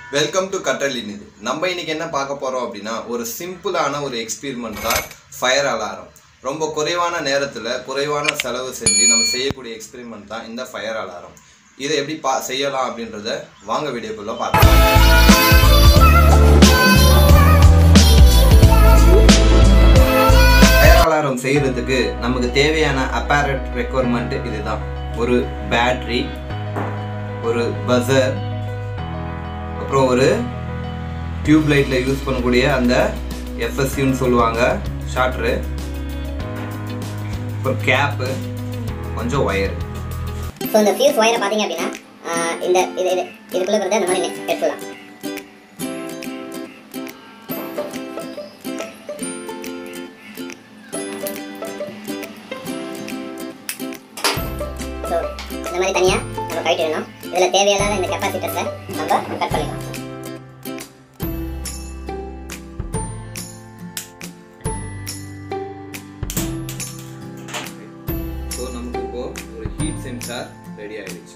welcome to கற்றலின் இது நம்ம இன்னைக்கு என்ன பார்க்க போறோம் அப்படின்னா ஒரு சிம்பிளான ஒரு எக்ஸ்பெரிமெண்ட் தான் ஃபயர் அலாரம் ரொம்ப குறைவான நேரத்தில் குறைவான செலவு செஞ்சு நம்ம செய்யக்கூடிய எக்ஸ்பெரிமெண்ட் தான் இந்த ஃபயர் அலாரம் இதை எப்படி பா செய்யலாம் அப்படின்றத வாங்க வீடியோக்குள்ள பார்க்கலாம் ஃபயர் அலாரம் செய்யறதுக்கு நமக்கு தேவையான அப்பேரட் ரெக்குவயர்மெண்ட் இதுதான் ஒரு பேட்ரி ஒரு பஸர் அப்புறம் ஒரு டியூப் லைட்டில் யூஸ் பண்ணக்கூடிய அந்த எஃப்எஸ்யூன்னு சொல்லுவாங்க ஷார்ட்ரு அப்புறம் கேப்பு கொஞ்சம் ஒயர் ஸோ இந்த ஃபியூஸ் ஒயரை பார்த்தீங்க அப்படின்னா ஆஹ் இந்த இது இது இதுக்குள்ளே வந்து அந்த மாதிரி எடுத்துடலாம் ஸோ இந்த மாதிரி தனியாக நம்ம கழட்டிடணும் இதில் தேவையில்லாத இந்த கெப்பாசிட்டர்ஸை நம்ம கட் பண்ணிக்கலாம் ஸோ நமக்கு இப்போ ஒரு ஹீட் சென்சார் ரெடி ஆயிடுச்சு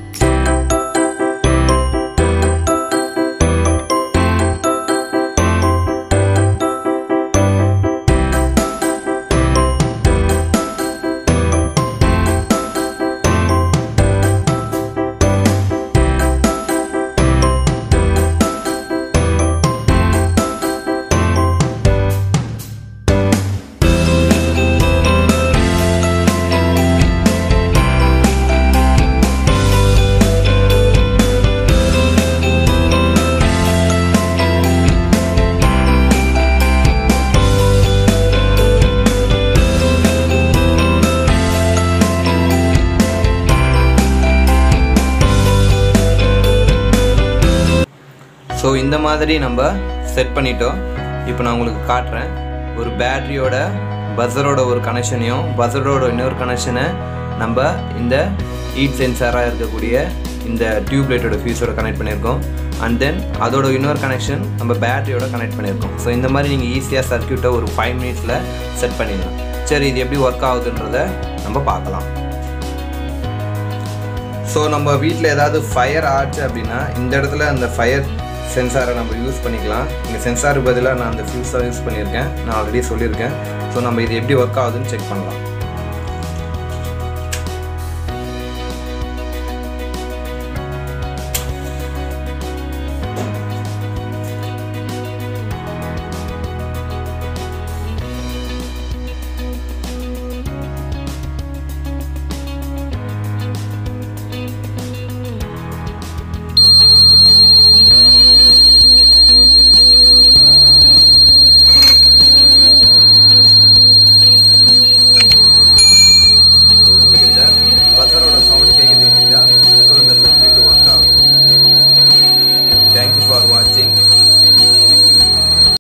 ஸோ இந்த மாதிரி நம்ம செட் பண்ணிட்டோம் இப்போ நான் உங்களுக்கு காட்டுறேன் ஒரு பேட்டரியோட பஸரோட ஒரு கனெக்ஷனையும் பஸரோட இன்னொரு கனெக்ஷனை நம்ம இந்த ஹீட் சென்சாராக இருக்கக்கூடிய இந்த டியூப் லைட்டோட ஃபியூஸோட கனெக்ட் பண்ணியிருக்கோம் அண்ட் தென் அதோட இன்னொரு கனெக்ஷன் நம்ம பேட்டரியோட கனெக்ட் பண்ணியிருக்கோம் ஸோ இந்த மாதிரி நீங்கள் ஈஸியாக சர்க்கியூட்டை ஒரு ஃபைவ் மினிட்ஸில் செட் பண்ணிடலாம் சரி இது எப்படி ஒர்க் ஆகுதுன்றத நம்ம பார்க்கலாம் ஸோ நம்ம வீட்டில் ஏதாவது ஃபயர் ஆச்சு அப்படின்னா இந்த இடத்துல அந்த ஃபயர் சென்சாரை நம்ம யூஸ் பண்ணிக்கலாம் இந்த சென்சாருக்கு பதிலாக நான் அந்த ஃபியூஸாக யூஸ் பண்ணியிருக்கேன் நான் ஆல்ரெடி சொல்லியிருக்கேன் ஸோ நம்ம இது எப்படி ஒர்க் ஆகுதுன்னு செக் பண்ணலாம்